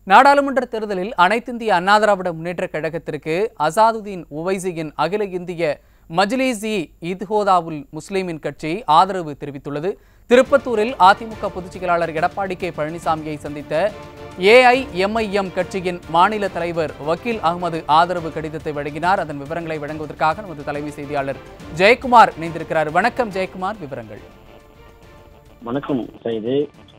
நாடாளுமன்ற தேர்தலில் அனைத்திந்திய அண்ணா திராவிட முன்னேற்றக் கழகத்திற்கு அசாதுதீன் உவைசியின் அகில இந்திய மஜ்லிஸ் இ இத்ஹோதாவுல் முஸ்லிமின் கட்சி ஆதரவு தெரிவித்துள்ளது திருப்பத்தூரில் அதிமுக பொதுச் செயலாளர் எடப்பாடி கே பழனிசாமியை சந்தித்த ஏஐஎம்ஐஎம் கட்சியின் மாநில தலைவர் வக்கீல் அகமது ஆதரவு கடிதத்தை வழங்கினார் அதன் விவரங்களை வழங்குவதற்காக நமது தலைமை செய்தியாளர் ஜெயக்குமார் இணைந்திருக்கிறார் வணக்கம் ஜெயக்குமார் விவரங்கள் வணக்கம் சைது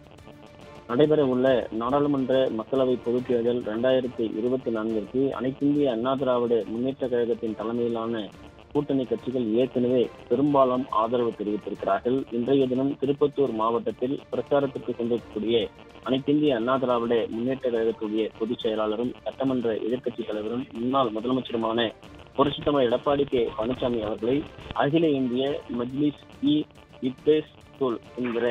நடைபெற உள்ள நாடாளுமன்ற மக்களவை பொதுத் தேர்தல் இரண்டாயிரத்தி இருபத்தி நான்கிற்கு அனைத்திந்திய அண்ணா திராவிட முன்னேற்ற கழகத்தின் தலைமையிலான கூட்டணி கட்சிகள் ஏற்கனவே பெரும்பாலும் ஆதரவு தெரிவித்திருக்கிறார்கள் இன்றைய தினம் திருப்பத்தூர் மாவட்டத்தில் பிரச்சாரத்திற்கு சென்றிருக்கக்கூடிய அனைத்திந்திய அண்ணா திராவிட முன்னேற்ற கழகத்துடைய பொதுச் செயலாளரும் சட்டமன்ற எதிர்க்கட்சித் தலைவரும் முன்னாள் முதலமைச்சருமான புரட்சித்தமிழர் எடப்பாடி கே பழனிசாமி அவர்களை அகில இந்திய மஜ்லிஸ் இ இத்தேஸ் ஸ்கூல் என்கிற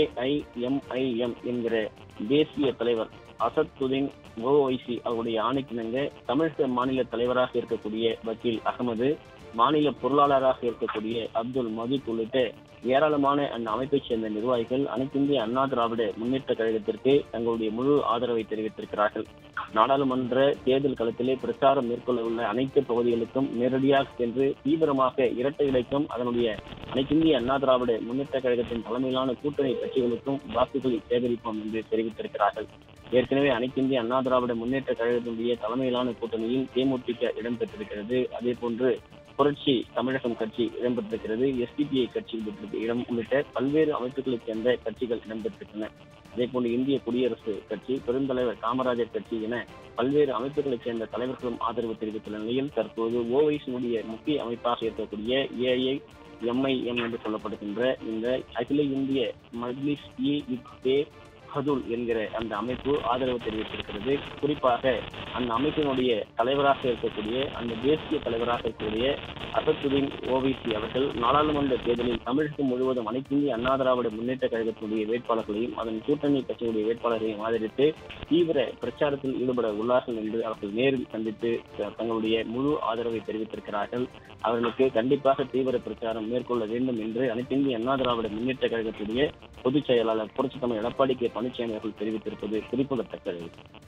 ஏஐஎம்ஐஎம் என்கிற தேசிய தலைவர் அசத்துதீன் ஓஐசி அவருடைய ஆணைக்கிணங்க தமிழக மாநில தலைவராக இருக்கக்கூடிய வக்கீல் அகமது மாநில பொருளாளராக இருக்கக்கூடிய அப்துல் மஜீத் உள்ளிட்ட ஏராளமான அந்த அமைப்பைச் சேர்ந்த நிர்வாகிகள் அனைத்திந்திய அண்ணா திராவிட முன்னேற்ற கழகத்திற்கு தங்களுடைய முழு ஆதரவை தெரிவித்திருக்கிறார்கள் நாடாளுமன்ற தேர்தல் களத்திலே பிரச்சாரம் மேற்கொள்ள உள்ள அனைத்து பகுதிகளுக்கும் நேரடியாக சென்று தீவிரமாக இரட்டை இலைக்கும் அதனுடைய அனைத்திந்திய அண்ணா திராவிட முன்னேற்ற கழகத்தின் தலைமையிலான கூட்டணி கட்சிகளுக்கும் வாக்குகளை சேகரிப்போம் என்று தெரிவித்திருக்கிறார்கள் ஏற்கனவே அனைத்திந்திய அண்ணா திராவிட முன்னேற்ற கழகத்தினுடைய தலைமையிலான கூட்டணியில் தேமுதிக இடம்பெற்றிருக்கிறது அதே போன்று புரட்சி தமிழகம் கட்சி இடம்பெற்றிருக்கிறது எஸ்டிபிஐ கட்சி இடம் உள்ளிட்ட பல்வேறு அமைப்புகளைச் சேர்ந்த கட்சிகள் இடம்பெற்றிருக்கின்றன அதே போன்று இந்திய குடியரசு கட்சி பெருந்தலைவர் காமராஜர் கட்சி என பல்வேறு அமைப்புகளைச் சேர்ந்த தலைவர்களும் ஆதரவு தெரிவித்துள்ள நிலையில் தற்போது ஓவைசினுடைய முக்கிய அமைப்பாக இருக்கக்கூடிய ஏஐ எம்ஐஎம் என்று சொல்லப்படுகின்ற இந்த அகில இந்திய மஜ்லிஸ் இ இத்தே ஹதுல் என்கிற அந்த அமைப்பு ஆதரவு தெரிவித்திருக்கிறது குறிப்பாக அந்த அமைப்பினுடைய தலைவராக இருக்கக்கூடிய அந்த தேசிய தலைவராக இருக்கக்கூடிய அசத்துதீன் ஓவைசி அவர்கள் நாடாளுமன்ற தேர்தலில் தமிழகம் முழுவதும் அனைத்திந்திய அண்ணா திராவிட முன்னேற்ற கழகத்தினுடைய வேட்பாளர்களையும் அதன் கூட்டணி கட்சியுடைய வேட்பாளர்களையும் ஆதரித்து தீவிர பிரச்சாரத்தில் ஈடுபட உள்ளார்கள் என்று அவர்கள் நேரில் சந்தித்து தங்களுடைய முழு ஆதரவை தெரிவித்திருக்கிறார்கள் அவர்களுக்கு கண்டிப்பாக தீவிர பிரச்சாரம் மேற்கொள்ள வேண்டும் என்று அனைத்திந்திய அண்ணா திராவிட முன்னேற்ற கழகத்துடைய பொதுச் செயலாளர் புரட்சித்தமிழ் எடப்பாடி கே பழனிசாமி அவர்கள் தெரிவித்திருப்பது குறிப்பிடத்தக்கது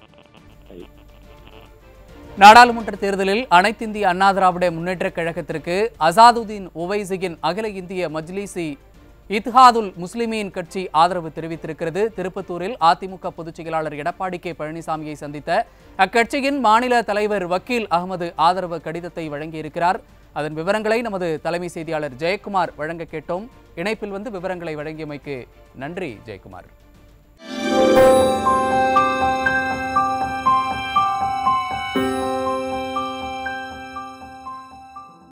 நாடாளுமன்ற தேர்தலில் அனைத்திந்திய அண்ணா திராவிட முன்னேற்றக் கழகத்திற்கு அசாதுதீன் உவைசியின் அகில இந்திய மஜ்லிசி இத்ஹாதுல் முஸ்லிமீன் கட்சி ஆதரவு தெரிவித்திருக்கிறது திருப்பத்தூரில் அதிமுக பொதுச் செயலாளர் எடப்பாடி கே பழனிசாமியை சந்தித்த அக்கட்சியின் மாநில தலைவர் வக்கீல் அகமது ஆதரவு கடிதத்தை வழங்கியிருக்கிறார் அதன் விவரங்களை நமது தலைமை செய்தியாளர் ஜெயக்குமார் வழங்க கேட்டோம் இணைப்பில் வந்து விவரங்களை வழங்கியமைக்கு நன்றி ஜெயக்குமார்